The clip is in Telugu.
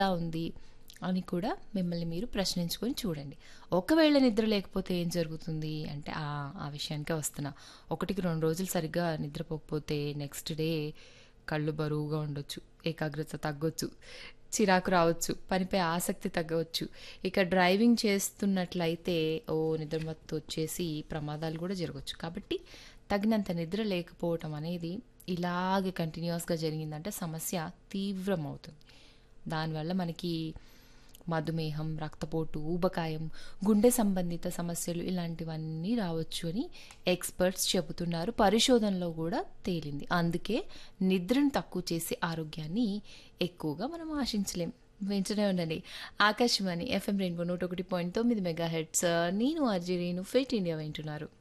ఎలా ఉంది అని కూడా మిమ్మల్ని మీరు ప్రశ్నించుకొని చూడండి ఒకవేళ నిద్ర లేకపోతే ఏం జరుగుతుంది అంటే ఆ ఆ విషయానికే వస్తున్నా ఒకటికి రెండు రోజులు సరిగ్గా నిద్రపోకపోతే నెక్స్ట్ డే కళ్ళు బరువుగా ఉండొచ్చు ఏకాగ్రత తగ్గొచ్చు చిరాకు రావచ్చు పనిపై ఆసక్తి తగ్గవచ్చు ఇక డ్రైవింగ్ చేస్తున్నట్లయితే ఓ నిద్రమత్తు వచ్చేసి ప్రమాదాలు కూడా జరగవచ్చు కాబట్టి తగినంత నిద్ర లేకపోవటం అనేది ఇలాగే కంటిన్యూస్గా జరిగిందంటే సమస్య తీవ్రం అవుతుంది దానివల్ల మనకి మధుమేహం రక్తపోటు ఊబకాయం గుండె సంబంధిత సమస్యలు ఇలాంటివన్నీ రావచ్చు అని ఎక్స్పర్ట్స్ చెబుతున్నారు పరిశోధనలో కూడా తేలింది అందుకే నిద్రను తక్కువ చేసి ఆరోగ్యాన్ని ఎక్కువగా మనం ఆశించలేం వెంటనే ఉండండి ఆకాశవాణి ఎఫ్ఎం రెయిన్బో నూట ఒకటి పాయింట్ తొమ్మిది మెగా హెడ్స్ నేను అర్జీ రేణు ఫిట్ ఇండియా వింటున్నారు